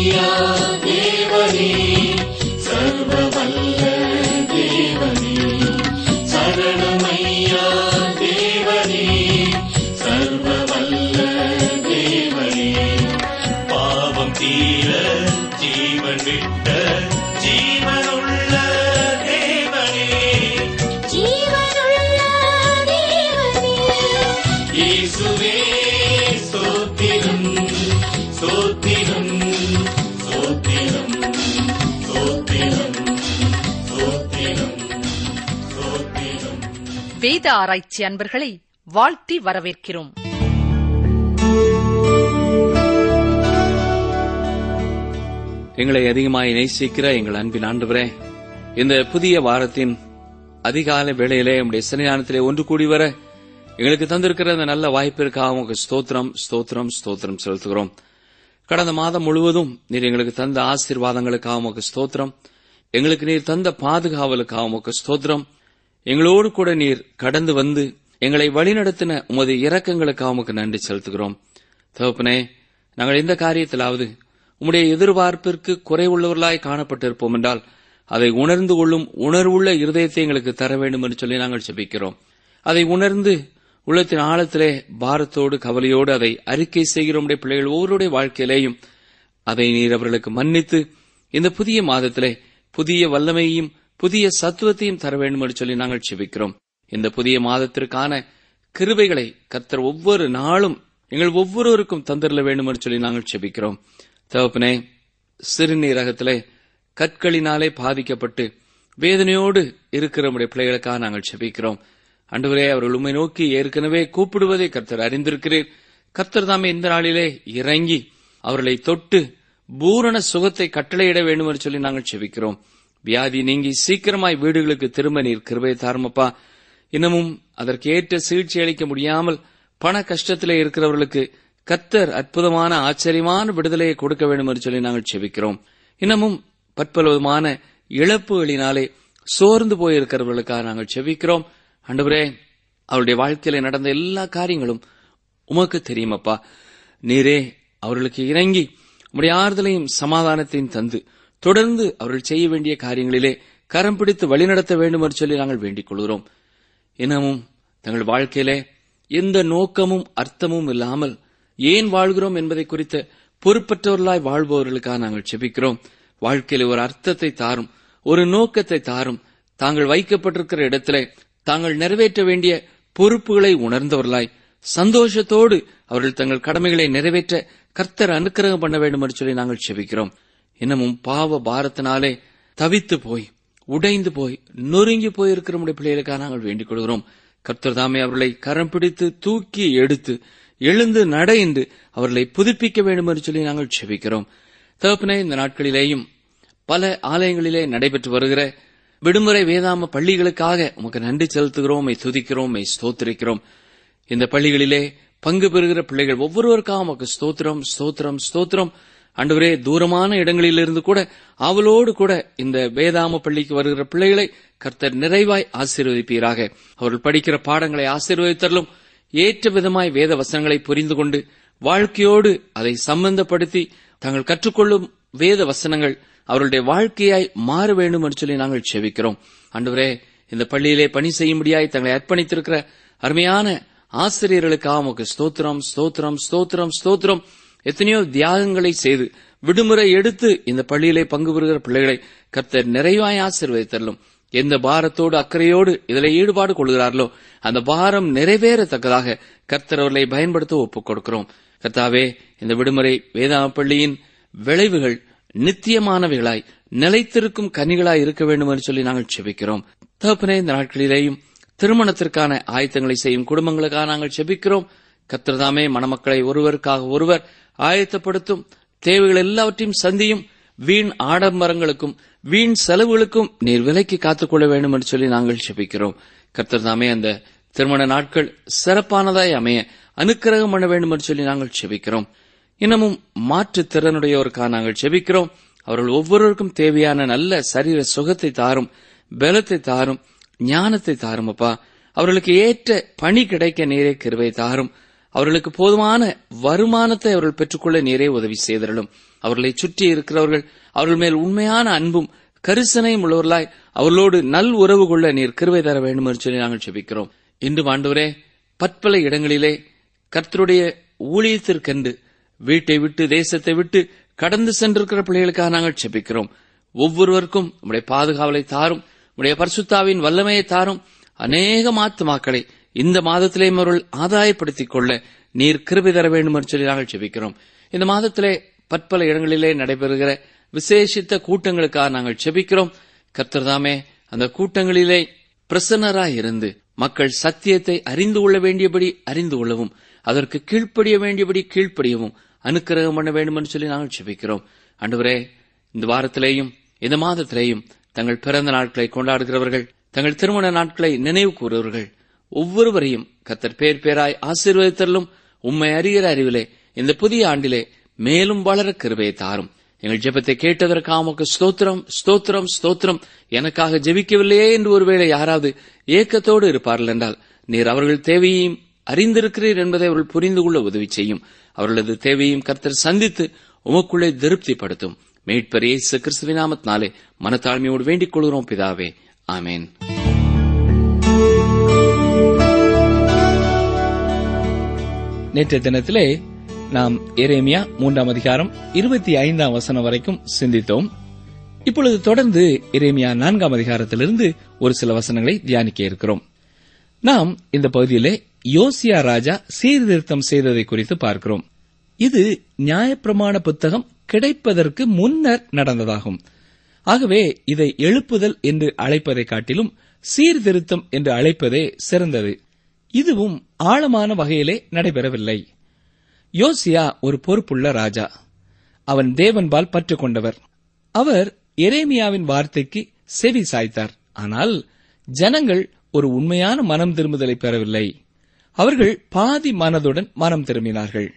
சரணமையா தேவனே சர்வ வல்ல தேவனே சரணமையா தேவனே சர்வ வல்ல தேவனே பாவம் தீர ஜீவன் விட்ட ஜீவனுள்ள தேவனே ஜீவனுள்ள தேவனே இயேசுவே ஸ்தோத்திரம் ஸ்தோத்திரம் ஸ்தோத்திரம் ஸ்தோத்திரம் ஸ்தோத்திரம் ஸ்தோத்திரம் வேத ஆராய்ச்சி அன்பர்களை வாழ்த்தி வரவேற்கிறோம் எங்களை அதிகமாய் நேசிக்கிற எங்கள் அன்பின் ஆண்டவரே இந்த புதிய வாரத்தின் அதிகாலை வேளையிலே உடைய சன்னிதானத்திலே ஒன்று கூடி வர எங்களுக்கு தந்திருக்கிற இந்த நல்ல வாய்ப்பிற்காக உங்களுக்கு ஸ்தோத்திரம் ஸ்தோத்திரம் ஸ்தோத்திரம் செலுத்துகிறோம் கடந்த மாதம் முழுவதும் நீர் எங்களுக்கு தந்த ஆசீர்வாதங்களுக்காக உமக்கு ஸ்தோத்திரம் எங்களுக்கு நீர் தந்த பாதுகாவலுக்காக உமக்கு ஸ்தோத்திரம் எங்களோடு கூட நீர் கடந்து வந்து எங்களை வழிநடத்தின உமது இரக்கங்களுக்காக உமக்கு நன்றி செலுத்துகிறோம் தகப்பனே நாங்கள் எந்த காரியத்திலாவது உம்முடைய எதிர்பார்ப்பிற்கு குறைவுள்ளவர்களாய் காணப்பட்டிருப்போம் என்றால் அதை உணர்ந்து கொள்ளும் உணர்வுள்ள இருதயத்தை எங்களுக்கு தர வேண்டும் என்று சொல்லி நாங்கள் செபிக்கிறோம் அதை உணர்ந்து உள்ளத்தின் ஆழத்திலே பாரத்தோடு கவலையோடு அதை அறிக்கை செய்கிற உம்முடைய பிள்ளைகள் ஒவ்வொருடைய வாழ்க்கையிலேயும் அதை நீர் அவர்களுக்கு மன்னித்து இந்த புதிய மாதத்திலே புதிய வல்லமையையும் புதிய சத்துவத்தையும் தர வேண்டும் என்று சொல்லி நாங்கள் செபிக்கிறோம் இந்த புதிய மாதத்திற்கான கிருபைகளை கர்த்தர் ஒவ்வொரு நாளும் எங்கள் ஒவ்வொருவருக்கும் தந்திரல வேண்டும் என்று சொல்லி நாங்கள் செபிக்கிறோம் தகப்பனே சிறுநீரகத்திலே கற்களினாலே பாதிக்கப்பட்டு வேதனையோடு இருக்கிற நம்முடைய பிள்ளைகளுக்காக நாங்கள் செபிக்கிறோம் அன்றுவரே அவர்கள் உண்மை நோக்கி ஏற்கனவே கூப்பிடுவதை கர்த்தர் அறிந்திருக்கிறீர் கர்த்தர் தாமே இந்த நாளிலே இறங்கி அவர்களை தொட்டு பூரண சுகத்தை கட்டளையிட வேண்டும் என்று சொல்லி நாங்கள் செபிக்கிறோம் வியாதி நீங்கி சீக்கிரமாய் வீடுகளுக்கு திரும்ப நீர் கிருபை தாருமப்பா இன்னமும் அதற்கு ஏற்ற சிகிச்சை அளிக்க முடியாமல் பண கஷ்டத்திலே இருக்கிறவர்களுக்கு கர்த்தர் அற்புதமான ஆச்சரியமான விடுதலையை கொடுக்க வேண்டும் என்று சொல்லி நாங்கள் செபிக்கிறோம் இன்னமும் பற்பலவிதமான இழப்புகளினாலே சோர்ந்து போயிருக்கிறவர்களுக்காக நாங்கள் செபிக்கிறோம் ஆண்டவரே அவருடைய வாழ்க்கையில நடந்த எல்லா காரியங்களும் உமக்கு தெரியுமப்பா நீரே அவர்களுக்கு இறங்கி உம்முடைய ஆறுதலையும் சமாதானத்தையும் தந்து தொடர்ந்து அவர்கள் செய்ய வேண்டிய காரியங்களிலே கரம் பிடித்து வழிநடத்த வேண்டும் என்று சொல்லி நாங்கள் வேண்டிக் கொள்கிறோம் இன்னமும் தங்கள் வாழ்க்கையிலே எந்த நோக்கமும் அர்த்தமும் இல்லாமல் ஏன் வாழ்கிறோம் என்பதை குறித்த பொறுப்பற்றவர்களாய் வாழ்பவர்களுக்காக நாங்கள் செபிக்கிறோம் வாழ்க்கையில ஒரு அர்த்தத்தை தாரும் ஒரு நோக்கத்தை தாரும் தாங்கள் வைக்கப்பட்டிருக்கிற இடத்திலே தாங்கள் நிறைவேற்ற வேண்டிய பொறுப்புகளை உணர்ந்தவர்களாய் சந்தோஷத்தோடு அவர்கள் தங்கள் கடமைகளை நிறைவேற்ற கர்த்தர் அனுக்கிரகம் பண்ண வேண்டும் என்று சொல்லி நாங்கள் செபிக்கிறோம் இன்னமும் பாவ பாரத்தினாலே தவித்து போய் உடைந்து போய் நொறுங்கி போயிருக்கிற நம்முடைய பிள்ளைகளுக்காக நாங்கள் வேண்டிக் கொள்கிறோம் கர்த்தர் தாமே அவர்களை கரம் பிடித்து தூக்கி எடுத்து எழுந்து நட என்று அவர்களை புதுப்பிக்க வேண்டும் என்று சொல்லி நாங்கள் செபிக்கிறோம் தகப்பனே இந்த நாட்களிலேயும் பல ஆலயங்களிலே நடைபெற்று வருகிற விடுமுறை வேதாம பள்ளிகளுக்காக உமக்கு நன்றி செலுத்துகிறோம் உம்மை துதிக்கிறோம் உம்மை ஸ்தோத்திரிக்கிறோம் இந்த பள்ளிகளிலே பங்கு பெறுகிற பிள்ளைகள் ஒவ்வொருவருக்காக உமக்கு ஸ்தோத்திரம் ஸ்தோத்திரம் ஸ்தோத்திரம் ஆண்டவரே தூரமான இடங்களிலிருந்து கூட அவளோடு கூட இந்த வேதாம பள்ளிக்கு வருகிற பிள்ளைகளை கர்த்தர் நிறைவாய் ஆசீர்வதிப்பீராக அவர்கள் படிக்கிற பாடங்களை ஆசீர்வதித்தரலும் ஏற்ற விதமாய் வேத வசனங்களை புரிந்து கொண்டு வாழ்க்கையோடு அதை சம்பந்தப்படுத்தி தாங்கள் கற்றுக்கொள்ளும் வேத வசனங்கள் அவருடைய வாழ்க்கையாய் மாற வேண்டும் என்று சொல்லி நாங்கள் செபிக்கிறோம் ஆண்டவரே இந்த பள்ளியிலே பணி செய்யும்படியாய் தங்களை அர்ப்பணித்திருக்கிற அருமையான ஆசிரியர்களுக்காக உமக்கு ஸ்தோத்திரம் ஸ்தோத்திரம் ஸ்தோத்திரம் ஸ்தோத்திரம் எத்தனையோ தியாகங்களை செய்து விடுமுறை எடுத்து இந்த பள்ளியிலே பங்கு பெறுகிற பிள்ளைகளை கர்த்தர் நிறைவாய் ஆசீர்வதித்தரலும் எந்த பாரத்தோடு அக்கறையோடு இதில் ஈடுபாடு கொள்கிறார்களோ அந்த பாரம் நிறைவேறத்தக்கதாக கர்த்தர் அவர்களை பயன்படுத்த ஒப்புக் கொடுக்கிறோம் கர்த்தாவே இந்த விடுமுறை வேதாம பள்ளியின் விளைவுகள் நித்தியமானவைகளாய் நிலைத்திருக்கும் கனிகளாய் இருக்க வேண்டும் என்று சொல்லி நாங்கள் செபிக்கிறோம் தகப்பனே இந்த நாட்களிலேயும் திருமணத்திற்கான ஆயத்தங்களை செய்யும் குடும்பங்களுக்காக நாங்கள் செபிக்கிறோம் கத்திரதாமே மணமக்களை ஒருவருக்காக ஒருவர் ஆயத்தப்படுத்தும் தேவைகள் எல்லாவற்றையும் சந்தியும் வீண் ஆடம்பரங்களுக்கும் வீண் செலவுகளுக்கும் நீர் விலைக்கு காத்துக்கொள்ள வேண்டும் என்று சொல்லி நாங்கள் செபிக்கிறோம் கர்த்தர்தாமே அந்த திருமண நாட்கள் சிறப்பானதாய் அமைய அனுக்கிரகம் பண்ண வேண்டும் என்று சொல்லி நாங்கள் செபிக்கிறோம் இன்னமும் மாற்றுத் திறனுடையோருக்காக நாங்கள் செபிக்கிறோம் அவர்கள் ஒவ்வொருவருக்கும் தேவையான நல்ல சரீர சுகத்தை தாரும் பலத்தை தாரும் ஞானத்தை தாரும் அப்பா அவர்களுக்கு ஏற்ற பணி கிடைக்க நீரே கிருவை தாரும் அவர்களுக்கு போதுமான வருமானத்தை அவர்கள் பெற்றுக்கொள்ள நேரே உதவி செய்தரலும் அவர்களை சுற்றி இருக்கிறவர்கள் அவர்கள் மேல் உண்மையான அன்பும் கரிசனையும் உள்ளவர்களாய் அவர்களோடு நல் உறவு கொள்ள நீர் கிருவை தர வேண்டும் என்று சொல்லி நாங்கள் செபிக்கிறோம் இன்று ஆண்டவரே பற்பல இடங்களிலே கர்த்தருடைய ஊழியத்திற்கென்று வீட்டை விட்டு தேசத்தை விட்டு கடந்து சென்றிருக்கிற பிள்ளைகளுக்காக நாங்கள் செபிக்கிறோம் ஒவ்வொருவருக்கும் உடைய பாதுகாவலை தாரும் உடைய பரிசுத்தாவின் வல்லமையை தாரும் அநேக மாத்துமாக்களை இந்த மாதத்திலே அவர்கள் ஆதாயப்படுத்திக் கொள்ள நீர் கிருபை தர வேண்டும் என்று சொல்லி நாங்கள் செபிக்கிறோம் இந்த மாதத்திலே பற்பல இடங்களிலே நடைபெறுகிற விசேஷித்த கூட்டங்களுக்காக நாங்கள் செபிக்கிறோம் கர்த்தர்தாமே அந்த கூட்டங்களிலே பிரசன்னராய் இருந்து மக்கள் சத்தியத்தை அறிந்து கொள்ள வேண்டியபடி அறிந்து கொள்ளவும் அதற்கு கீழ்ப்படிய வேண்டியபடி கீழ்ப்படியவும் அனுக்கிரகம் பண்ண வேண்டும் என்று சொல்லி நாங்கள் செபிக்கிறோம் அன்றுவரே இந்த வாரத்திலேயும் இந்த மாதத்திலேயும் தங்கள் பிறந்த நாட்களை கொண்டாடுகிறவர்கள் தங்கள் திருமண நாட்களை நினைவு கூறுவர்கள் ஒவ்வொருவரையும் கத்தர் பேர் பேராய் ஆசீர்வதித்தலும் உம்மை அறிகிற அறிவிலே இந்த புதிய ஆண்டிலே மேலும் வளர கிருபையை தாரும் எங்கள் ஜெபத்தை கேட்டதற்காக உமக்கு ஸ்தோத்திரம் ஸ்தோத்திரம் ஸ்தோத்திரம் எனக்காக ஜெபிக்கவில்லையே என்று ஒருவேளை யாராவது ஏக்கத்தோடு இருப்பார்கள் என்றால் நீர் அவர்கள் தேவையையும் அறிந்திருக்கிறீர் என்பதை அவர்கள் புரிந்து கொள்ள உதவி செய்யும் அவர்களது தேவையும் கர்த்தர் சந்தித்து உமக்குள்ளே திருப்திப்படுத்தும் மீட்பர் இயேசு கிறிஸ்துவின் நாமத்தினாலே மனத்தாழ்மையோடு வேண்டிக் கொள்கிறோம் பிதாவே ஆமென் நேற்றைய தினத்திலே நாம் எரேமியா மூன்றாம் அதிகாரம் இருபத்தி ஐந்தாம் வசனம் வரைக்கும் சிந்தித்தோம் இப்பொழுது தொடர்ந்து எரேமியா நான்காம் அதிகாரத்திலிருந்து ஒரு சில வசனங்களை தியானிக்க இருக்கிறோம் நாம் இந்த பகுதியிலே யோசியா ராஜா சீர்திருத்தம் செய்ததை குறித்து பார்க்கிறோம் இது நியாயப்பிரமாண புத்தகம் கிடைப்பதற்கு முன்னர் நடந்ததாகும் ஆகவே இதை எழுப்புதல் என்று அழைப்பதை காட்டிலும் சீர்திருத்தம் என்று அழைப்பதே சிறந்தது இதுவும் ஆழமான வகையிலே நடைபெறவில்லை யோசியா ஒரு பொறுப்புள்ள ராஜா அவன் தேவன்பால் பற்று கொண்டவர் அவர் எரேமியாவின் வார்த்தைக்கு செவி சாய்த்தார் ஆனால் ஜனங்கள் ஒரு உண்மையான மனம் திரும்புதலை பெறவில்லை அவர்கள் பாதி மனதுடன் மனம் திரும்பினார்கள்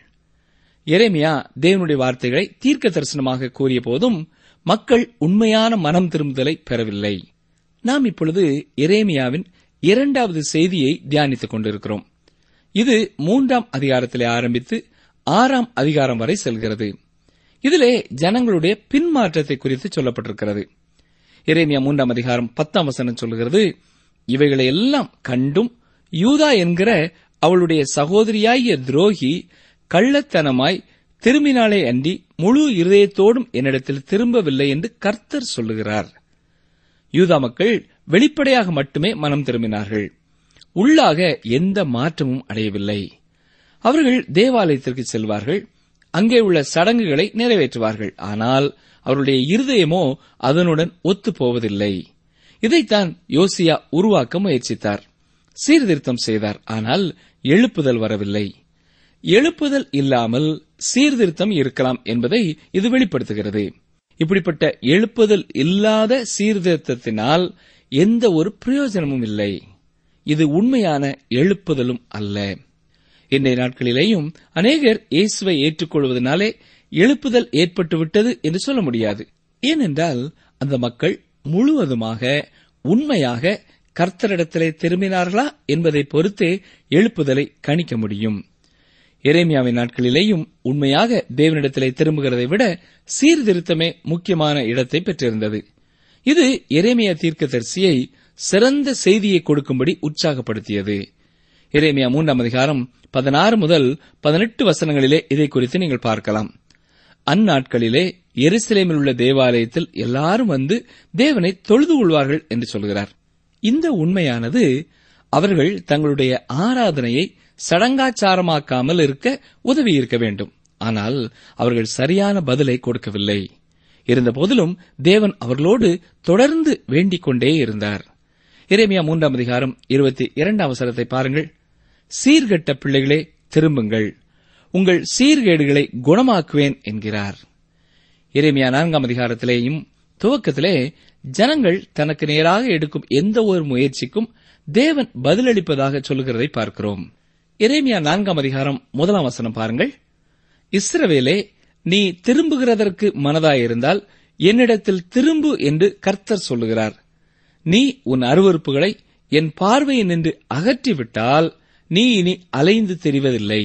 எரேமியா தேவனுடைய வார்த்தைகளை தீர்க்க தரிசனமாக கூறிய போதும் மக்கள் உண்மையான மனம் திரும்புதலை பெறவில்லை நாம் இப்பொழுது எரேமியாவின் இரண்டாவது செய்தியை தியானித்துக் கொண்டிருக்கிறோம் இது மூன்றாம் அதிகாரத்திலே ஆரம்பித்து ஆறாம் அதிகாரம் வரை செல்கிறது இதிலே ஜனங்களுடைய பின்மாற்றத்தை குறித்து சொல்லப்பட்டிருக்கிறது எரேமியா மூன்றாம் அதிகாரம் பத்தாம் வசனம் சொல்கிறது இவைகளை எல்லாம் கண்டும் யூதா என்கிற அவளுடைய சகோதரியாகிய துரோகி கள்ளத்தனமாய் திரும்பினாலே அன்றி முழு இருதயத்தோடும் என்னிடத்தில் திரும்பவில்லை என்று கர்த்தர் சொல்லுகிறார் யூதா மக்கள் வெளிப்படையாக மட்டுமே மனம் திரும்பினார்கள் உள்ளாக எந்த மாற்றமும் அடையவில்லை அவர்கள் தேவாலயத்திற்கு செல்வார்கள் அங்கே உள்ள சடங்குகளை நிறைவேற்றுவார்கள் ஆனால் அவருடைய இருதயமோ அதனுடன் ஒத்துப் போவதில்லை இதைத்தான் யோசியா உருவாக்க முயற்சித்தார் சீர்திருத்தம் செய்தார் ஆனால் எழுப்புதல் வரவில்லை எழுப்புதல் இல்லாமல் சீர்திருத்தம் இருக்கலாம் என்பதை இது வெளிப்படுத்துகிறது இப்படிப்பட்ட எழுப்புதல் இல்லாத சீர்திருத்தத்தினால் எந்த ஒரு பிரயோஜனமும் இல்லை இது உண்மையான எழுப்புதலும் அல்ல இன்றைய நாட்களிலேயும் அநேகர் இயேசுவை ஏற்றுக்கொள்வதனாலே எழுப்புதல் ஏற்பட்டுவிட்டது என்று சொல்ல முடியாது ஏனென்றால் அந்த மக்கள் முழுவதுமாக உண்மையாக கர்த்தரிடத்திலே திரும்பினார்களா என்பதை பொறுத்தே எழுப்புதலை கணிக்க முடியும் எரேமியாவின் நாட்களிலேயும் உண்மையாக தேவனிடத்திலே திரும்புகிறதை விட சீர்திருத்தமே முக்கியமான இடத்தை பெற்றிருந்தது இது எரேமியா தீர்க்கதரிசியை சிறந்த செய்தியை கொடுக்கும்படி உற்சாகப்படுத்தியது எரேமியா மூன்றாம் அதிகாரம் பதினாறு முதல் பதினெட்டு வசனங்களிலே இதை குறித்து நீங்கள் பார்க்கலாம் அந்நாட்களிலே எருசலேமில் உள்ள தேவாலயத்தில் எல்லாரும் வந்து தேவனை தொழுது கொள்வார்கள் என்று சொல்கிறார் இந்த உண்மையானது அவர்கள் தங்களுடைய ஆராதனையை சடங்காச்சாரமாக்காமல் இருக்க உதவி இருக்க வேண்டும் ஆனால் அவர்கள் சரியான பதிலை கொடுக்கவில்லை இருந்தபோதிலும் தேவன் அவர்களோடு தொடர்ந்து வேண்டிக் கொண்டே இருந்தார் இறைமையா மூன்றாம் அதிகாரம் இருபத்தி இரண்டாம் அவசரத்தை பாருங்கள் சீர்கெட்ட பிள்ளைகளே திரும்புங்கள் உங்கள் சீர்கேடுகளை குணமாக்குவேன் என்கிறார் இறைமையா நான்காம் அதிகாரத்திலேயும் துவக்கத்திலே ஜனங்கள் தனக்கு நேராக எடுக்கும் எந்த ஒரு முயற்சிக்கும் தேவன் பதிலளிப்பதாக சொல்லுகிறதை பார்க்கிறோம் எரேமியா நான்காம் அதிகாரம் முதலாம் வசனம் பாருங்கள் இஸ்ரவேலே நீ திரும்புகிறதற்கு மனதாயிருந்தால் என்னிடத்தில் திரும்பு என்று கர்த்தர் சொல்லுகிறார் நீ உன் அருவறுப்புகளை என் பார்வையை நின்று அகற்றிவிட்டால் நீ இனி அலைந்து தெரிவதில்லை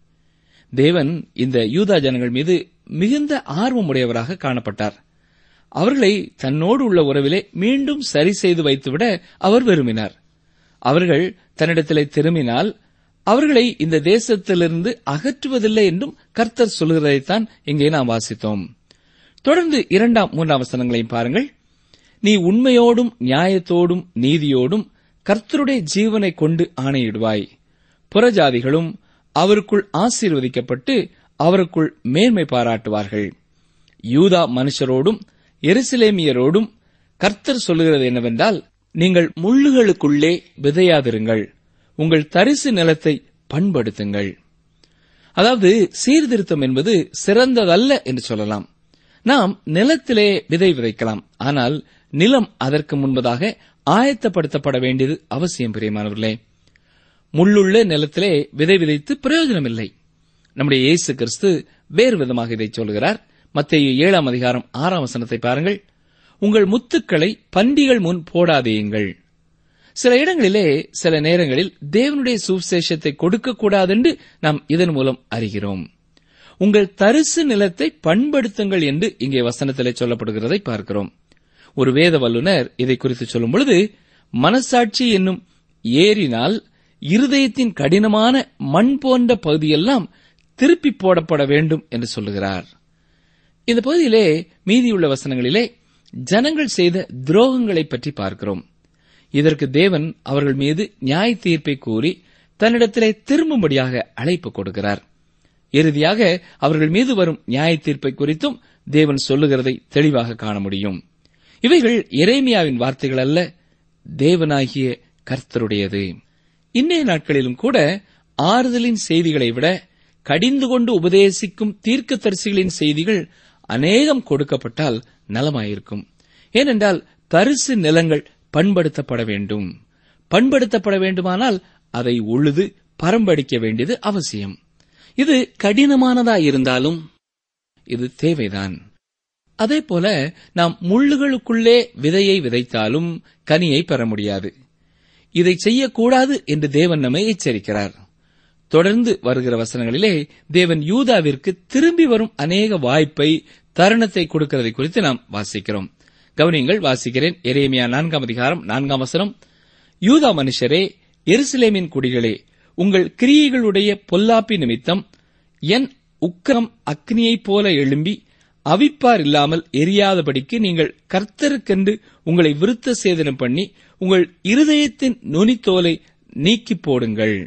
தேவன் இந்த யூதா ஜனங்கள் மீது மிகுந்த ஆர்வமுடையவராக காணப்பட்டார் அவர்களை தன்னோடு உள்ள உறவிலே மீண்டும் சரி செய்து வைத்துவிட அவர் விரும்பினார் அவர்கள் தன்னிடத்திலே திரும்பினால் அவர்களை இந்த தேசத்திலிருந்து அகற்றுவதில்லை என்றும் கர்த்தர் சொல்கிறதைத்தான் இங்கே நாம் வாசித்தோம் தொடர்ந்து இரண்டாம் மூன்றாம் வசனங்களையும் பாருங்கள் நீ உண்மையோடும் நியாயத்தோடும் நீதியோடும் கர்த்தருடைய ஜீவனை கொண்டு ஆணையிடுவாய் புறஜாதிகளும் அவருக்குள் ஆசீர்வதிக்கப்பட்டு அவருக்குள் மேன்மை பாராட்டுவார்கள் யூதா மனுஷரோடும் எருசலேமியரோடும் கர்த்தர் சொல்லுகிறது என்னவென்றால் நீங்கள் முள்ளுகளுக்குள்ளே விதையாதிருங்கள் உங்கள் தரிசு நிலத்தை பண்படுத்துங்கள் அதாவது சீர்திருத்தம் என்பது சிறந்ததல்ல என்று சொல்லலாம் நாம் நிலத்திலே விதை விதைக்கலாம் ஆனால் நிலம் அதற்கு முன்பதாக ஆயத்தப்படுத்தப்பட வேண்டியது அவசியம் பிரியமானவர்களே முள்ளுள்ள நிலத்திலே விதை விதைத்து பிரயோஜனமில்லை நம்முடைய இயேசு கிறிஸ்து வேறு விதமாக இதை சொல்கிறார் மத்திய ஏழாம் அதிகாரம் ஆறாம் வசனத்தை பாருங்கள் உங்கள் முத்துக்களை பண்டிகள் முன் போடாதேயுங்கள் சில இடங்களிலே சில நேரங்களில் தேவனுடைய சுவிசேஷத்தை கொடுக்கக்கூடாதென்று நாம் இதன் மூலம் அறிகிறோம் உங்கள் தரிசு நிலத்தை பண்படுத்துங்கள் என்று இங்கே வசனத்திலே சொல்லப்படுகிறதை பார்க்கிறோம் ஒரு வேத வல்லுனர் இதை குறித்து சொல்லும் பொழுது மனசாட்சி என்னும் ஏறினால் இருதயத்தின் கடினமான மண் போன்ற பகுதியெல்லாம் திருப்பி போடப்பட வேண்டும் என்று சொல்லுகிறார் இந்த பகுதியிலே மீதியுள்ள வசனங்களிலே ஜனங்கள் செய்த துரோகங்களை பற்றி பார்க்கிறோம் இதற்கு தேவன் அவர்கள் மீது நியாய தீர்ப்பை கூறி தன்னிடத்திலே திரும்பும்படியாக அழைப்பு கொடுக்கிறார் இறுதியாக அவர்கள் மீது வரும் நியாய தீர்ப்பை குறித்தும் தேவன் சொல்லுகிறதை தெளிவாக காண முடியும் இவைகள் எரேமியாவின் வார்த்தைகள் அல்ல தேவனாகிய கர்த்தருடையது இன்றைய நாட்களிலும் கூட ஆறுதலின் செய்திகளை விட கடிந்து கொண்டு உபதேசிக்கும் தீர்க்கதரிசிகளின் செய்திகள் அநேகம் கொடுக்கப்பட்டால் நலமாயிருக்கும் ஏனென்றால் தரிசு நிலங்கள் பண்படுத்தப்பட வேண்டும் பண்படுத்தப்பட வேண்டுமானால் அதை உழுது பரம்படிக்க வேண்டியது அவசியம் இது கடினமானதா இருந்தாலும் இது தேவைதான் அதே போல நாம் முள்ளுகளுக்குள்ளே விதையை விதைத்தாலும் கனியை பெற முடியாது இதை செய்யக்கூடாது என்று தேவன் நம்மை எச்சரிக்கிறார் தொடர்ந்து வருகிற வசனங்களிலே தேவன் யூதாவிற்கு திரும்பி வரும் அநேக வாய்ப்பை தருணத்தை கொடுக்கிறதை குறித்து நாம் வாசிக்கிறோம் கவனியங்கள் வாசிக்கிறேன் எரேமியா நான்காம் அதிகாரம் நான்காம் வசனம் யூதா மனுஷரே எருசலேமின் குடிகளே உங்கள் கிரியைகளுடைய பொல்லாப்பி நிமித்தம் என் உக்கரம் அக்னியைப் போல எழும்பி அவிப்பார் இல்லாமல் எரியாதபடிக்கு நீங்கள் கர்த்தருக்கென்று உங்களை விருத்த சேதனம் பண்ணி உங்கள் இருதயத்தின் நுனித்தோலை நீக்கிப் போடுங்கள்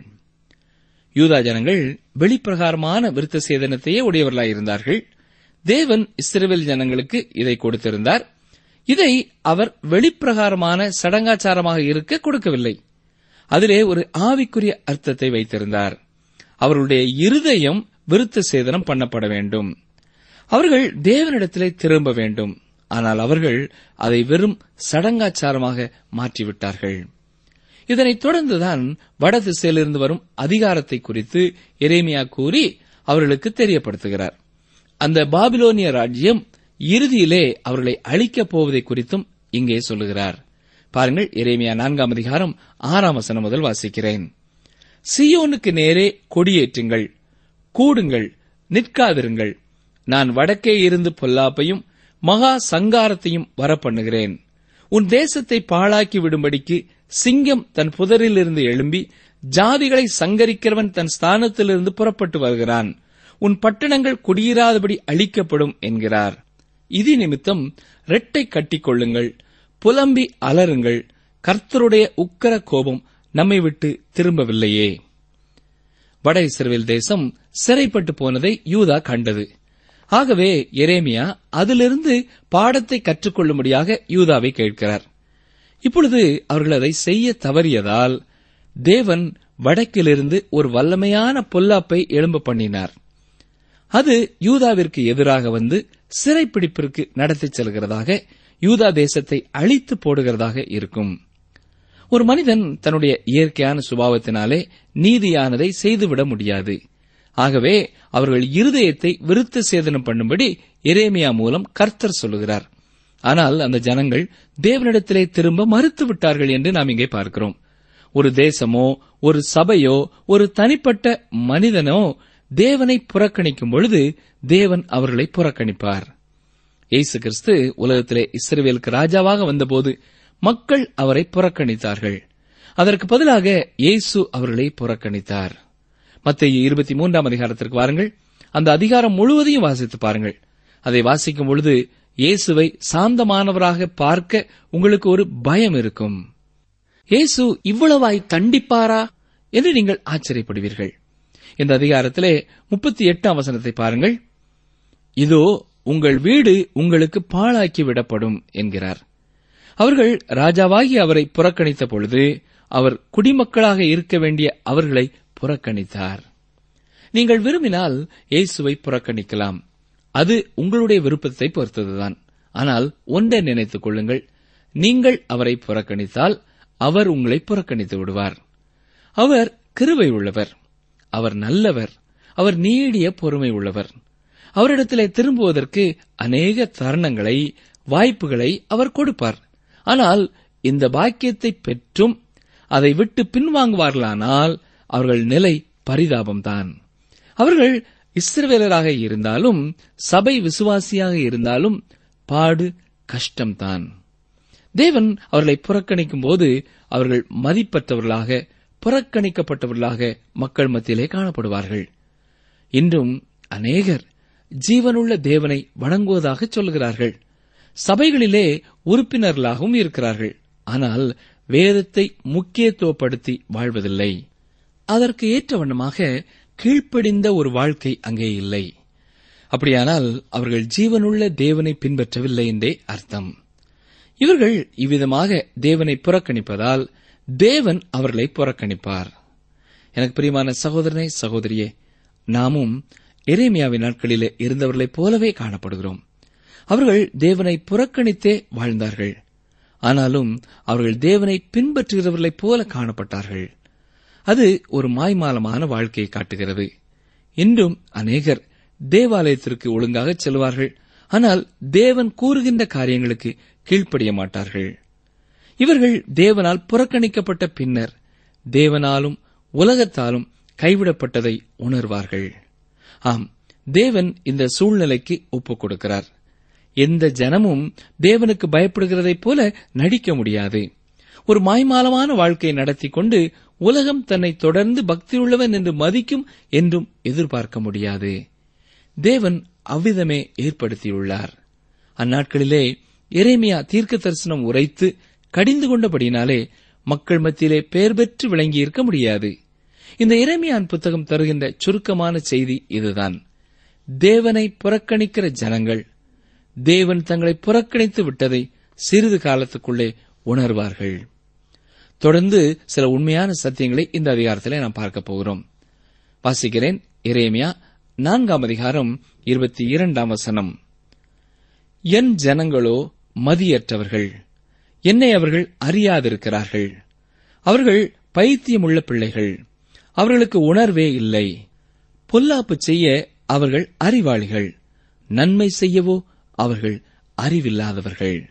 யூதா ஜனங்கள் வெளிப்பிரகாரமான விருத்த சேதனத்தையே உடையவர்களாயிருந்தார்கள் தேவன் இஸ்ரேல் ஜனங்களுக்கு இதை கொடுத்திருந்தார் இதை அவர் வெளிப்பிரகாரமான சடங்காச்சாரமாக இருக்க கொடுக்கவில்லை அதிலே ஒரு ஆவிக்குரிய அர்த்தத்தை வைத்திருந்தார் அவர்களுடைய இருதயம் விருத்த சேதனம் பண்ணப்பட வேண்டும் அவர்கள் தேவனிடத்திலே திரும்ப வேண்டும் ஆனால் அவர்கள் அதை வெறும் சடங்காச்சாரமாக மாற்றிவிட்டார்கள் இதனைத் தொடர்ந்துதான் வடதிசையிலிருந்து வரும் அதிகாரத்தை குறித்து எரேமியா கூறி அவர்களுக்கு தெரியப்படுத்துகிறார் அந்த பாபிலோனிய ராஜ்யம் இறுதியிலே அவர்களை அழிக்கப் போவதை குறித்தும் இங்கே சொல்லுகிறார் பாருங்கள் எரேமியா நான்காம் அதிகாரம் ஆறாம் வசனம் முதல் வாசிக்கிறேன் சியோனுக்கு நேரே கொடியேற்றுங்கள் கூடுங்கள் நிற்காதிருங்கள் நான் வடக்கே இருந்து பொல்லாப்பையும் மகா சங்காரத்தையும் வரப்பண்ணுகிறேன் உன் தேசத்தை பாழாக்கி விடும்படிக்கு சிங்கம் தன் புதரிலிருந்து எழும்பி ஜாதிகளை சங்கரிக்கிறவன் தன் ஸ்தானத்திலிருந்து புறப்பட்டு வருகிறான் உன் பட்டணங்கள் குடியிராதபடி அழிக்கப்படும் என்கிறார் இது நிமித்தம் ரெட்டை கட்டிக்கொள்ளுங்கள் புலம்பி அலறுங்கள் கர்த்தருடைய உக்கர கோபம் நம்மை விட்டு திரும்பவில்லையே வட இஸ்ரேல் தேசம் சிறைப்பட்டு போனதை யூதா கண்டது ஆகவே எரேமியா அதிலிருந்து பாடத்தை கற்றுக்கொள்ளும்படியாக யூதாவை கேட்கிறார் இப்பொழுது அவர்கள் அதை செய்ய தவறியதால் தேவன் வடக்கிலிருந்து ஒரு வல்லமையான பொல்லாப்பை எழும்ப பண்ணினார் அது யூதாவிற்கு எதிராக வந்து சிறைப்பிடிப்பிற்கு நடத்திச் செல்கிறதாக யூதா தேசத்தை அழித்து போடுகிறதாக இருக்கும் ஒரு மனிதன் தன்னுடைய இயற்கையான சுபாவத்தினாலே நீதியானதை செய்துவிட முடியாது ஆகவே அவர்கள் இருதயத்தை விருத்த சேதனம் பண்ணும்படி எரேமியா மூலம் கர்த்தர் சொல்லுகிறார் ஆனால் அந்த ஜனங்கள் தேவனிடத்திலே திரும்ப மறுத்து விட்டார்கள் என்று நாம் இங்கே பார்க்கிறோம் ஒரு தேசமோ ஒரு சபையோ ஒரு தனிப்பட்ட மனிதனோ தேவனை புறக்கணிக்கும் பொழுது தேவன் அவர்களை புறக்கணிப்பார் இயேசு கிறிஸ்து உலகத்திலே இஸ்ரவேலுக்கு ராஜாவாக வந்தபோது மக்கள் அவரை புறக்கணித்தார்கள் அதற்கு பதிலாக இயேசு அவர்களை புறக்கணித்தார் மத்திய இருபத்தி மூன்றாம் அதிகாரத்திற்கு வாருங்கள் அந்த அதிகாரம் முழுவதையும் வாசித்து பாருங்கள் அதை வாசிக்கும் பொழுது இயேசுவை சாந்தமானவராக பார்க்க உங்களுக்கு ஒரு பயம் இருக்கும் இயேசு இவ்வளவாய் தண்டிப்பாரா என்று நீங்கள் ஆச்சரியப்படுவீர்கள் இந்த அதிகாரத்திலே முப்பத்தி எட்டாம் வசனத்தை பாருங்கள் இதோ உங்கள் வீடு உங்களுக்கு பாழாக்கி விடப்படும் என்கிறார் அவர்கள் ராஜாவாகி அவரை புறக்கணித்த பொழுது அவர் குடிமக்களாக இருக்க வேண்டிய அவர்களை புறக்கணித்தார் நீங்கள் விரும்பினால் இயேசுவை புறக்கணிக்கலாம் அது உங்களுடைய விருப்பத்தை பொறுத்ததுதான் ஆனால் ஒன்றை நினைத்துக் கொள்ளுங்கள் நீங்கள் அவரை புறக்கணித்தால் அவர் உங்களை புறக்கணித்து விடுவார் அவர் கிருபை உள்ளவர் அவர் நல்லவர் அவர் நீடிய பொறுமை உள்ளவர் அவரிடத்திலே திரும்புவதற்கு அநேக தருணங்களை வாய்ப்புகளை அவர் கொடுப்பார் ஆனால் இந்த பாக்கியத்தை பெற்றும் அதை விட்டு பின்வாங்குவார்களானால் அவர்கள் நிலை பரிதாபம்தான் அவர்கள் இஸ்ரவேலராக இருந்தாலும் சபை விசுவாசியாக இருந்தாலும் பாடு கஷ்டம்தான் தேவன் அவர்களை புறக்கணிக்கும் போது அவர்கள் மதிப்பற்றவர்களாக புறக்கணிக்கப்பட்டவர்களாக மக்கள் மத்தியிலே காணப்படுவார்கள் இன்றும் அநேகர் ஜீவனுள்ள தேவனை வணங்குவதாக சொல்கிறார்கள் சபைகளிலே உறுப்பினர்களாகவும் இருக்கிறார்கள் ஆனால் வேதத்தை முக்கியத்துவப்படுத்தி வாழ்வதில்லை அதற்கு ஏற்ற வண்ணமாக கீழ்ப்படிந்த ஒரு வாழ்க்கை அங்கே இல்லை அப்படியானால் அவர்கள் ஜீவனுள்ள தேவனை பின்பற்றவில்லை என்றே அர்த்தம் இவர்கள் இவ்விதமாக தேவனை புறக்கணிப்பதால் தேவன் அவர்களை புறக்கணிப்பார் எனக்கு பிரியமான சகோதரனே சகோதரியே நாமும் எரேமியாவின் நாட்களிலே இருந்தவர்களைப் போலவே காணப்படுகிறோம் அவர்கள் தேவனை புறக்கணித்தே வாழ்ந்தார்கள் ஆனாலும் அவர்கள் தேவனை பின்பற்றுகிறவர்களைப் போல காணப்பட்டார்கள் அது ஒரு மாய்மாலமான வாழ்க்கையை காட்டுகிறது இன்றும் அநேகர் தேவாலயத்திற்கு ஒழுங்காக செல்வார்கள் ஆனால் தேவன் கூறுகின்ற காரியங்களுக்கு கீழ்ப்படிய மாட்டார்கள் இவர்கள் தேவனால் புறக்கணிக்கப்பட்ட பின்னர் தேவனாலும் உலகத்தாலும் கைவிடப்பட்டதை உணர்வார்கள் ஆம் தேவன் இந்த சூழ்நிலைக்கு ஒப்புக் கொடுக்கிறார் எந்த ஜனமும் தேவனுக்கு பயப்படுகிறதைப் போல நடிக்க முடியாது ஒரு மாய்மாலமான வாழ்க்கையை நடத்தி கொண்டு உலகம் தன்னை தொடர்ந்து பக்தியுள்ளவன் என்று மதிக்கும் என்றும் எதிர்பார்க்க முடியாது தேவன் அவ்விதமே ஏற்படுத்தியுள்ளார் அந்நாட்களிலே எரேமியா தீர்க்க தரிசனம் உரைத்து கடிந்து கொண்டபடியினாலே மக்கள் மத்தியிலே பெயர் பெற்று விளங்கியிருக்க முடியாது இந்த எரேமியான் புத்தகம் தருகின்ற சுருக்கமான செய்தி இதுதான் தேவனை புறக்கணிக்கிற ஜனங்கள் தேவன் தங்களை புறக்கணித்து விட்டதை சிறிது காலத்துக்குள்ளே உணர்வார்கள் தொடர்ந்து சில உண்மையான சத்தியங்களை இந்த அதிகாரத்திலே நாம் பார்க்க போகிறோம் வாசிக்கிறேன் எரேமியா நான்காம் அதிகாரம் இருபத்தி இரண்டாம் வசனம் என் ஜனங்களோ மதியற்றவர்கள் என்னை அவர்கள் அறியாதிருக்கிறார்கள் அவர்கள் பைத்தியமுள்ள பிள்ளைகள் அவர்களுக்கு உணர்வே இல்லை பொல்லாப்பு செய்ய அவர்கள் அறிவாளிகள் நன்மை செய்யவோ அவர்கள் அறிவில்லாதவர்கள்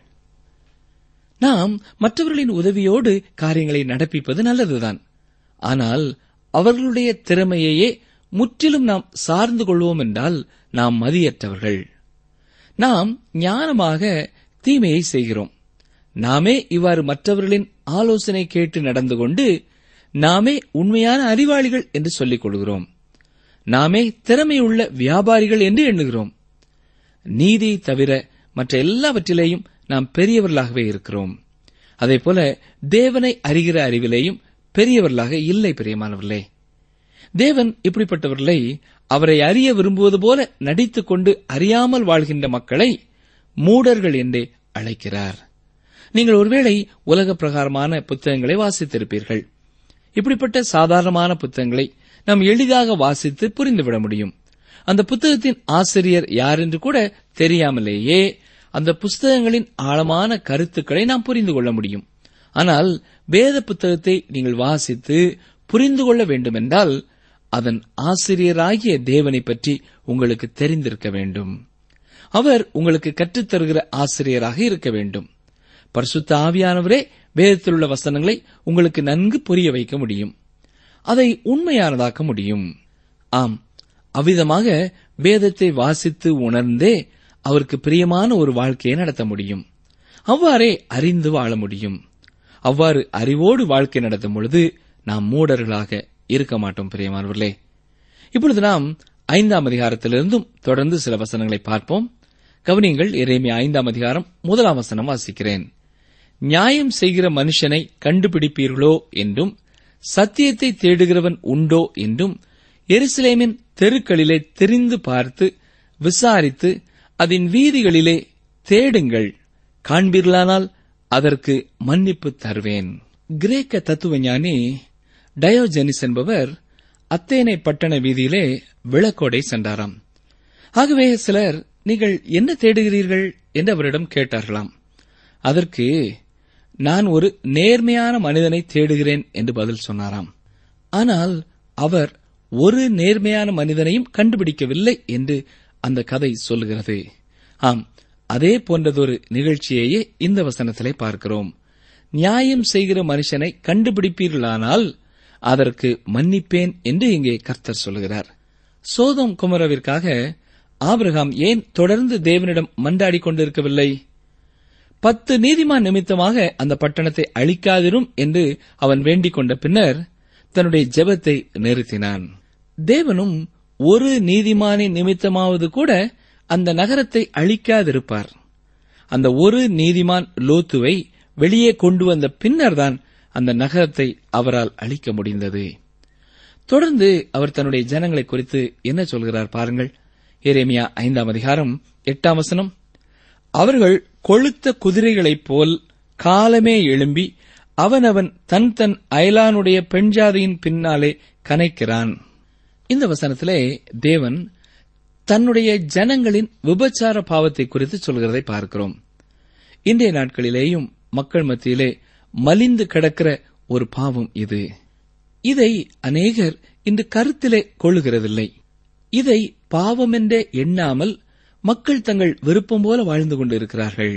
நாம் மற்றவர்களின் உதவியோடு காரியங்களை நடப்பிப்பது நல்லதுதான் ஆனால் அவர்களுடைய திறமையையே முற்றிலும் நாம் சார்ந்து கொள்வோம் என்றால் நாம் மதியற்றவர்கள் நாம் ஞானமாக தீமையை செய்கிறோம் நாமே இவ்வாறு மற்றவர்களின் ஆலோசனை கேட்டு நடந்து கொண்டு நாமே உண்மையான அறிவாளிகள் என்று சொல்லிக் கொள்கிறோம் நாமே திறமையுள்ள வியாபாரிகள் என்று எண்ணுகிறோம் நீதியை தவிர மற்ற எல்லாவற்றிலேயும் நாம் பெரியவர்களாகவே இருக்கிறோம் அதேபோல தேவனை அறிகிற அறிவிலேயும் பெரியவர்களாக இல்லை பிரியமானவர்களே தேவன் இப்படிப்பட்டவர்களை அவரை அறிய விரும்புவது போல நடித்துக் கொண்டு அறியாமல் வாழ்கின்ற மக்களை மூடர்கள் என்றே அழைக்கிறார் நீங்கள் ஒருவேளை உலக பிரகாரமான புத்தகங்களை வாசித்திருப்பீர்கள் இப்படிப்பட்ட சாதாரணமான புத்தகங்களை நாம் எளிதாக வாசித்து புரிந்துவிட முடியும் அந்த புத்தகத்தின் ஆசிரியர் யார் என்று கூட தெரியாமலேயே அந்த புஸ்தகங்களின் ஆழமான கருத்துக்களை நாம் புரிந்து கொள்ள முடியும் ஆனால் வேத புத்தகத்தை நீங்கள் வாசித்து புரிந்து கொள்ள வேண்டுமென்றால் அதன் ஆசிரியராகிய தேவனை பற்றி உங்களுக்கு தெரிந்திருக்க வேண்டும் அவர் உங்களுக்கு கற்றுத்தருகிற ஆசிரியராக இருக்க வேண்டும் பரிசுத்த ஆவியானவரே வேதத்தில் உள்ள வசனங்களை உங்களுக்கு நன்கு புரிய வைக்க முடியும் அதை உண்மையானதாக்க முடியும் ஆம் அவ்விதமாக வேதத்தை வாசித்து உணர்ந்தே அவருக்கு பிரியமான ஒரு வாழ்க்கையை நடத்த முடியும் அவ்வாறே அறிந்து வாழ முடியும் அவ்வாறு அறிவோடு வாழ்க்கை நடத்தும் பொழுது நாம் மூடர்களாக இருக்க மாட்டோம் பிரியமானவர்களே இப்பொழுது நாம் ஐந்தாம் அதிகாரத்திலிருந்தும் தொடர்ந்து சில வசனங்களை பார்ப்போம் கவனியங்கள் எரேமியா ஐந்தாம் அதிகாரம் முதலாம் வசனம் வாசிக்கிறேன் நியாயம் செய்கிற மனுஷனை கண்டுபிடிப்பீர்களோ என்றும் சத்தியத்தை தேடுகிறவன் உண்டோ என்றும் எருசலேமின் தெருக்களிலே தெரிந்து பார்த்து விசாரித்து அதன் வீதிகளிலே தேடுங்கள் காண்பீர்களானால் அதற்கு மன்னிப்பு தருவேன் கிரேக்க தத்துவஞானி டயோஜெனிஸ் என்பவர் அத்தேனை பட்டண வீதியிலே விளக்கோடை சென்றாராம் ஆகவே சிலர் நீங்கள் என்ன தேடுகிறீர்கள் என்று அவரிடம் கேட்டார்களாம் அதற்கு நான் ஒரு நேர்மையான மனிதனை தேடுகிறேன் என்று பதில் சொன்னாராம் ஆனால் அவர் ஒரு நேர்மையான மனிதனையும் கண்டுபிடிக்கவில்லை என்று அந்த கதை சொல்லுகிறது ஆம் அதே போன்றதொரு நிகழ்ச்சியையே இந்த வசனத்திலே பார்க்கிறோம் நியாயம் செய்கிற மனுஷனை கண்டுபிடிப்பீர்களானால் அதற்கு மன்னிப்பேன் என்று இங்கே கர்த்தர் சொல்லுகிறார் சோதம் குமரவிற்காக ஆபிரகாம் ஏன் தொடர்ந்து தேவனிடம் மன்றாடிக் கொண்டிருக்கவில்லை பத்து நீதிமான் நிமித்தமாக அந்த பட்டணத்தை அழிக்காதிரும் என்று அவன் வேண்டிக் கொண்ட பின்னர் தன்னுடைய ஜெபத்தை நிறுத்தினான் தேவனும் ஒரு நீதிமானின் நிமித்தமாவது கூட அந்த நகரத்தை அழிக்காதிருப்பார் அந்த ஒரு நீதிமான் லோத்துவை வெளியே கொண்டு வந்த பின்னர்தான் அந்த நகரத்தை அவரால் அழிக்க முடிந்தது தொடர்ந்து அவர் தன்னுடைய ஜனங்களை குறித்து என்ன சொல்கிறார் பாருங்கள் எரேமியா ஐந்தாம் அதிகாரம் எட்டாம் வசனம் அவர்கள் கொழுத்த குதிரைகளைப் போல் காலமே எழும்பி அவனவன் தன் தன் அயலானுடைய பெண்ஜாதியின் பின்னாலே கனைக்கிறான் இந்த வசனத்திலே தேவன் தன்னுடைய ஜனங்களின் விபச்சார பாவத்தை குறித்து சொல்கிறதை பார்க்கிறோம் இன்றைய நாட்களிலேயும் மக்கள் மத்தியிலே மலிந்து கிடக்கிற ஒரு பாவம் இது இதை அநேகர் இன்று கருத்திலே கொள்ளுகிறதில்லை இதை பாவமென்றே எண்ணாமல் மக்கள் தங்கள் விருப்பம் போல வாழ்ந்து கொண்டிருக்கிறார்கள்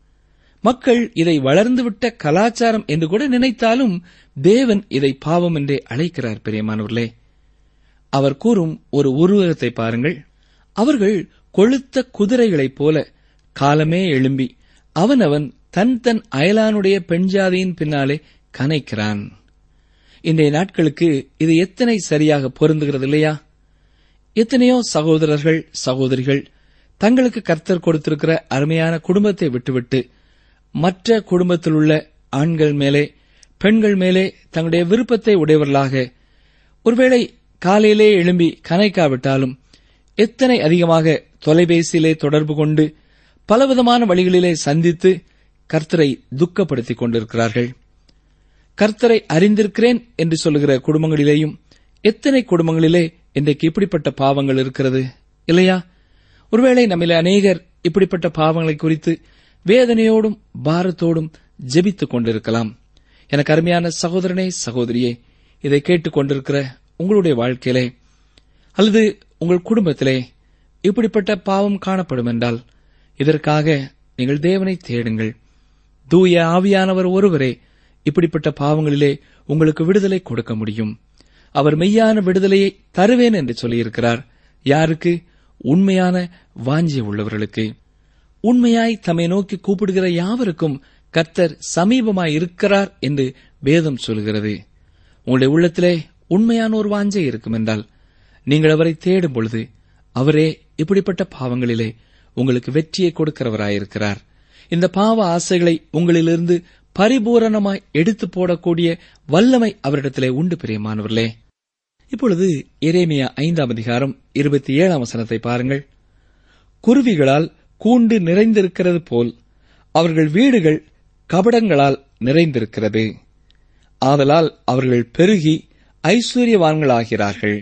மக்கள் இதை வளர்ந்துவிட்ட கலாச்சாரம் என்று கூட நினைத்தாலும் தேவன் இதை பாவம் என்றே அழைக்கிறார் பிரியமானவர்களே அவர் கூறும் ஒரு உருவகத்தை பாருங்கள் அவர்கள் கொழுத்த குதிரைகளைப் போல காலமே எழும்பி அவனவன் தன் தன் அயலானுடைய பெண்ஜாதியின் பின்னாலே கனைக்கிறான் இன்றைய நாட்களுக்கு இது எத்தனை சரியாக பொருந்துகிறது இல்லையா எத்தனையோ சகோதரர்கள் சகோதரிகள் தங்களுக்கு கர்த்தர் கொடுத்திருக்கிற அருமையான குடும்பத்தை விட்டுவிட்டு மற்ற குடும்பத்தில் உள்ள ஆண்கள் மேலே பெண்கள் மேலே தங்களுடைய விருப்பத்தை உடையவர்களாக ஒருவேளை காலையிலே எழும்பி கனைக்காவிட்டாலும் எத்தனை அதிகமாக தொலைபேசியிலே தொடர்பு கொண்டு பலவிதமான வழிகளிலே சந்தித்து கர்த்தரை துக்கப்படுத்திக் கொண்டிருக்கிறார்கள் கர்த்தரை அறிந்திருக்கிறேன் என்று சொல்லுகிற குடும்பங்களிலேயும் எத்தனை குடும்பங்களிலே இன்றைக்கு இப்படிப்பட்ட பாவங்கள் இருக்கிறது இல்லையா ஒருவேளை நம்மில அநேகர் இப்படிப்பட்ட பாவங்களை குறித்து வேதனையோடும் பாரத்தோடும் ஜெபித்துக் கொண்டிருக்கலாம் எனக்கு அருமையான சகோதரனே சகோதரியே இதை கேட்டுக் கொண்டிருக்கிற உங்களுடைய வாழ்க்கையிலே அல்லது உங்கள் குடும்பத்திலே இப்படிப்பட்ட பாவம் காணப்படும் என்றால் இதற்காக நீங்கள் தேவனை தேடுங்கள் தூய ஆவியானவர் ஒருவரே இப்படிப்பட்ட பாவங்களிலே உங்களுக்கு விடுதலை கொடுக்க முடியும் அவர் மெய்யான விடுதலையை தருவேன் என்று சொல்லியிருக்கிறார் யாருக்கு உண்மையான வாஞ்சிய உள்ளவர்களுக்கு உண்மையாய் தம்மை நோக்கி கூப்பிடுகிற யாவருக்கும் கர்த்தர் சமீபமாய் இருக்கிறார் என்று வேதம் சொல்கிறது உங்களுடைய உள்ளத்திலே உண்மையான ஒரு வாஞ்சை இருக்கும் என்றால் நீங்கள் அவரை தேடும் பொழுது அவரே இப்படிப்பட்ட பாவங்களிலே உங்களுக்கு வெற்றியை கொடுக்கிறவராயிருக்கிறார் இந்த பாவ ஆசைகளை உங்களிலிருந்து பரிபூரணமாய் எடுத்து போடக்கூடிய வல்லமை அவரிடத்திலே உண்டு பிரியமானவர்களே இப்பொழுது எரேமியா ஐந்தாம் அதிகாரம் இருபத்தி ஏழாம் வசனத்தை பாருங்கள் குருவிகளால் கூண்டு நிறைந்திருக்கிறது போல் அவர்கள் வீடுகள் கபடங்களால் நிறைந்திருக்கிறது ஆதலால் அவர்கள் பெருகி ஐஸ்வர்யவான்களாகிறார்கள்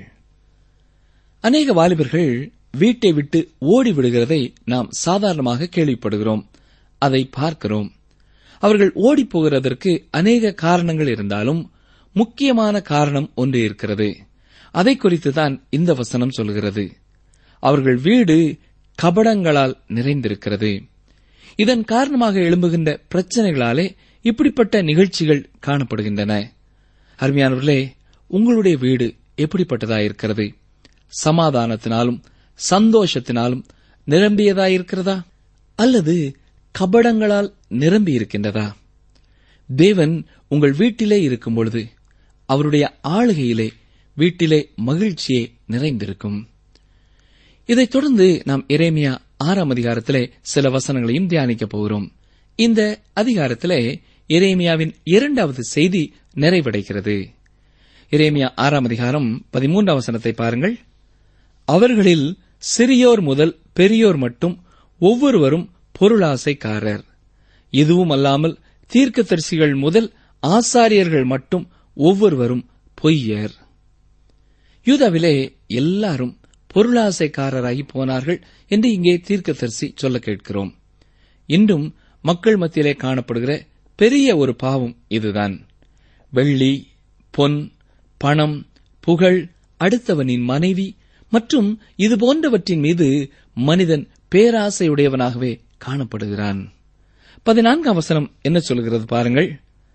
அநேக வாலிபர்கள் வீட்டை விட்டு ஓடி விடுகிறதை நாம் சாதாரணமாக கேள்விப்படுகிறோம் அதை பார்க்கிறோம் அவர்கள் ஓடிப் போகிறதற்கு அநேக காரணங்கள் இருந்தாலும் முக்கியமான காரணம் ஒன்று இருக்கிறது அதை குறித்துதான் இந்த வசனம் சொல்கிறது அவர்கள் வீடு கபடங்களால் நிறைந்திருக்கிறது இதன் காரணமாக எழும்புகின்ற பிரச்சனைகளாலே இப்படிப்பட்ட நிகழ்ச்சிகள் காணப்படுகின்றன அருமையானவர்களே உங்களுடைய வீடு எப்படிப்பட்டதாயிருக்கிறது சமாதானத்தினாலும் சந்தோஷத்தினாலும் நிரம்பியதாயிருக்கிறதா அல்லது கபடங்களால் நிரம்பி இருக்கின்றதா தேவன் உங்கள் வீட்டிலே இருக்கும் பொழுது அவருடைய ஆளுகையிலே வீட்டிலே மகிழ்ச்சியே நிறைந்திருக்கும் இதைத் தொடர்ந்து நாம் எரேமியா ஆறாம் அதிகாரத்திலே சில வசனங்களையும் தியானிக்கப் போகிறோம் இந்த அதிகாரத்திலே எரேமியாவின் இரண்டாவது செய்தி நிறைவடைகிறது எரேமியா ஆறாம் அதிகாரம் பதிமூன்றாம் வசனத்தை பாருங்கள் அவர்களில் சிறியோர் முதல் பெரியோர் மட்டும் ஒவ்வொருவரும் பொருளாசைக்காரர் இதுவும் அல்லாமல் தீர்க்கதரிசிகள் முதல் ஆசாரியர்கள் மட்டும் ஒவ்வொருவரும் பொய்யர் யூதாவிலே எல்லாரும் பொருளாசைக்காரராகி போனார்கள் என்று இங்கே தீர்க்கதரிசி சொல்ல கேட்கிறோம் இன்றும் மக்கள் மத்தியிலே காணப்படுகிற பெரிய ஒரு பாவம் இதுதான் வெள்ளி பொன் பணம் புகழ் அடுத்தவனின் மனைவி மற்றும் இது போன்றவற்றின் மீது மனிதன் பேராசையுடையவனாகவே காணப்படுகிறான் பதினான்காம் வசனம் என்ன சொல்கிறது பாருங்கள்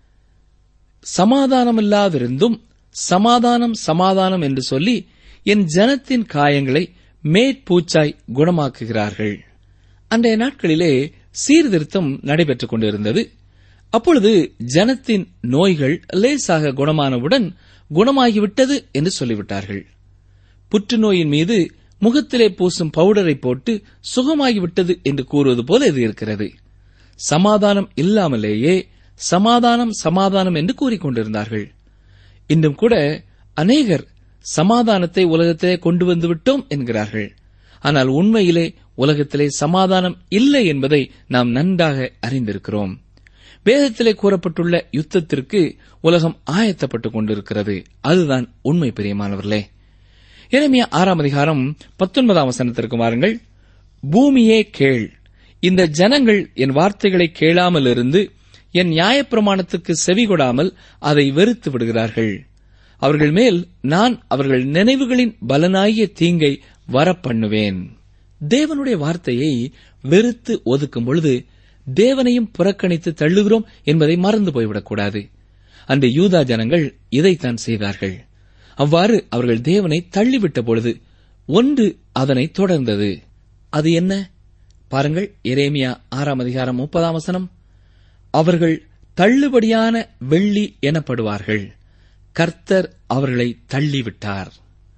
சமாதானமில்லாதிருந்தும் சமாதானம் சமாதானம் என்று சொல்லி என் ஜனத்தின் காயங்களை மேற்பூச்சாய் குணமாக்குகிறார்கள் அன்றைய நாட்களிலே சீர்திருத்தம் நடைபெற்றுக் கொண்டிருந்தது அப்பொழுது ஜனத்தின் நோய்கள் லேசாக குணமானவுடன் குணமாகிவிட்டது என்று சொல்லிவிட்டார்கள் புற்றுநோயின் மீது முகத்திலே பூசும் பவுடரை போட்டு சுகமாகிவிட்டது என்று கூறுவது போல இது இருக்கிறது சமாதானம் இல்லாமலேயே சமாதானம் சமாதானம் என்று கூறிக்கொண்டிருந்தார்கள் இன்றும் கூட அநேகர் சமாதானத்தை உலகத்திலே கொண்டு வந்து விட்டோம் என்கிறார்கள் ஆனால் உண்மையிலே உலகத்திலே சமாதானம் இல்லை என்பதை நாம் நன்றாக அறிந்திருக்கிறோம் வேதத்திலே கூறப்பட்டுள்ள யுத்தத்திற்கு உலகம் ஆயத்தப்பட்டுக் கொண்டிருக்கிறது அதுதான் உண்மை பிரியமானவர்களே எரேமியா ஆறாம் அதிகாரம் பத்தொன்பதாம் வசனத்திற்கு வாருங்கள் பூமியே கேள் இந்த ஜனங்கள் என் வார்த்தைகளை கேளாமல் இருந்து என் நியாயப்பிரமாணத்துக்கு செவிகொடாமல் அதை வெறுத்து விடுகிறார்கள் அவர்கள் மேல் நான் அவர்கள் நினைவுகளின் பலனாகிய தீங்கை வரப்பண்ணுவேன் தேவனுடைய வார்த்தையை வெறுத்து ஒதுக்கும் பொழுது தேவனையும் புறக்கணித்து தள்ளுகிறோம் என்பதை மறந்து போய்விடக்கூடாது அன்று யூதா ஜனங்கள் இதைத்தான் செய்தார்கள் அவ்வாறு அவர்கள் தேவனை தள்ளிவிட்ட பொழுது ஒன்று அதனை தொடர்ந்தது அது என்ன பாருங்கள் எரேமியா ஆறாம் அதிகாரம் முப்பதாம் வசனம் அவர்கள் தள்ளுபடியான வெள்ளி எனப்படுவார்கள் கர்த்தர் அவர்களை தள்ளிவிட்டார்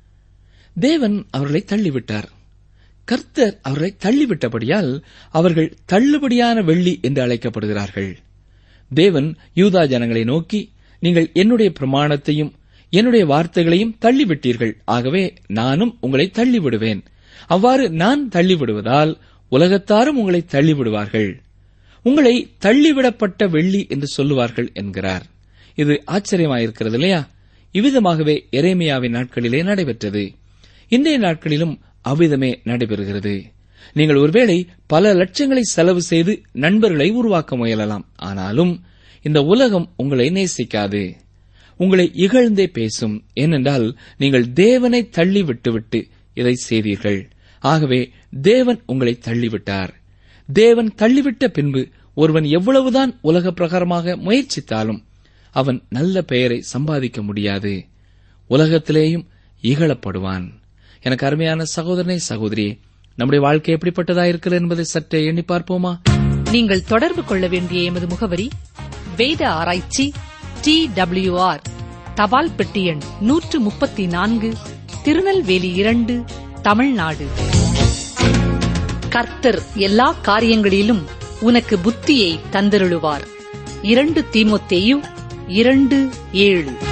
தேவன் அவர்களை தள்ளிவிட்டார் கர்த்தர் அவர்களை தள்ளிவிட்டபடியால் அவர்கள் தள்ளுபடியான வெள்ளி என்று அழைக்கப்படுகிறார்கள் தேவன் யூதா ஜனங்களை நோக்கி நீங்கள் என்னுடைய பிரமாணத்தையும் என்னுடைய வார்த்தைகளையும் தள்ளிவிட்டீர்கள் ஆகவே நானும் உங்களை தள்ளிவிடுவேன் அவ்வாறு நான் தள்ளிவிடுவதால் உலகத்தாரும் உங்களை தள்ளிவிடுவார்கள் உங்களை தள்ளிவிடப்பட்ட வெள்ளி என்று சொல்லுவார்கள் என்கிறார் இது ஆச்சரியமாயிருக்கிறது இல்லையா இவ்விதமாகவே எரேமியாவின் நாட்களிலே நடைபெற்றது இன்றைய நாட்களிலும் அவ்விதமே நடைபெறுகிறது நீங்கள் ஒருவேளை பல லட்சங்களை செலவு செய்து நண்பர்களை உருவாக்க முயலலாம் ஆனாலும் இந்த உலகம் உங்களை நேசிக்காது உங்களை இகழ்ந்தே பேசும் ஏனென்றால் நீங்கள் தேவனை தள்ளி விட்டுவிட்டு இதை செய்தீர்கள் ஆகவே தேவன் உங்களை தள்ளிவிட்டார் தேவன் தள்ளிவிட்ட பின்பு ஒருவன் எவ்வளவுதான் உலக பிரகாரமாக முயற்சித்தாலும் அவன் நல்ல பெயரை சம்பாதிக்க முடியாது உலகத்திலேயும் இகழப்படுவான் எனக்கு அருமையான சகோதரனே சகோதரியே நம்முடைய வாழ்க்கை எப்படிப்பட்டதா இருக்கிறது என்பதை சற்றே எண்ணி பார்ப்போமா நீங்கள் தொடர்பு கொள்ள வேண்டிய எமது முகவரி வேத ஆராய்ச்சி டி ஆர் தபால் பெட்டி எண் நூற்று முப்பத்தி நான்கு திருநெல்வேலி இரண்டு தமிழ்நாடு கர்த்தர் எல்லா காரியங்களிலும் உனக்கு புத்தியை தந்தருளுவார் இரண்டு தீமோத்தேயு இரண்டு ஏழு